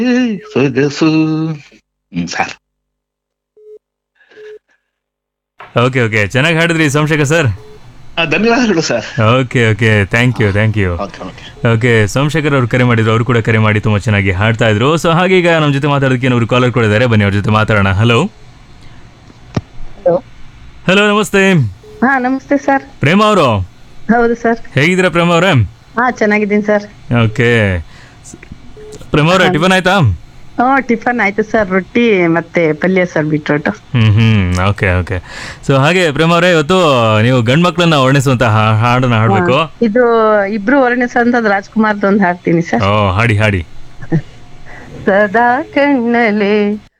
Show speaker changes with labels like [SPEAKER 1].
[SPEAKER 1] ಸೊಗಸು ಹ್ಮ್ sir
[SPEAKER 2] okay okay ಚೆನ್ನಾಗಿ ಹಾಡಿದ್ರಿ Somashekar sir
[SPEAKER 1] ಆ, ಧನ್ಯವಾದಗಳು sir
[SPEAKER 2] okay okay thank you thank you
[SPEAKER 1] okay okay
[SPEAKER 2] okay Somashekhar ಅವರು ಕರೆ ಮಾಡಿದ್ರು ಅವರು ಕೂಡ ಕರೆ ಮಾಡಿ ತುಂಬ ಚೆನ್ನಾಗಿ ಹಾಡ್ತಾ ಇದ್ರು ಸೊ ಹಾಗೆ ಈಗ ನಮ್ಮ ಜೊತೆ ಮಾತಾಡೋದಕ್ಕೆ ಅವರು ಕಾಲರ್ ಕೂಡ ಇದ್ದಾರೆ ಬನ್ನಿ ಅವ್ರ ಜೊತೆ ಮಾತಾಡೋಣ ಹಲೋ ಹಲೋ ನಮಸ್ತೆ
[SPEAKER 3] ಹಾ ನಮಸ್ತೆ ಸರ್
[SPEAKER 2] ಪ್ರೇಮ ಅವರು
[SPEAKER 3] ಹೌದು ಸರ್
[SPEAKER 2] ಹೇಗಿದ್ದೀರಾ ಪ್ರೇಮ ಅವರೇ
[SPEAKER 3] ಹಾ ಚೆನ್ನಾಗಿದ್ದೀನಿ ಸರ್
[SPEAKER 2] ಓಕೆ ಪ್ರೇಮ ಅವರೇ ಟಿಫನ್ ಆಯ್ತಾ
[SPEAKER 3] ಹ್ಞೂ ಟಿಫನ್ ಆಯ್ತು ಸರ್ ರೊಟ್ಟಿ ಮತ್ತೆ ಪಲ್ಯ ಸರ್ ಬಿಟ್ರೊಟ್ಟು
[SPEAKER 2] hmm hmm okay okay so ಹಾಗೆ ಪ್ರೇಮ ಅವರೇ ಇವತ್ತು ನೀವು ಗಂಡ್ ಮಕ್ಳನ್ನ ವರ್ಣಿಸುವಂತಹ ಹಾಡನ್ನ ಹಾಡ್ಬೇಕು
[SPEAKER 3] ಇದು ಇಬ್ರು ವರ್ಣಿಸಂತದ್ ರಾಜ್ಕುಮಾರ್ದು ಒಂದು ಹಾಡ್ತೀನಿ ಸರ್
[SPEAKER 2] ಓ ಹಾಡಿ ಹಾಡಿ
[SPEAKER 3] ಸದಾ ಕಣ್ಣಲೆ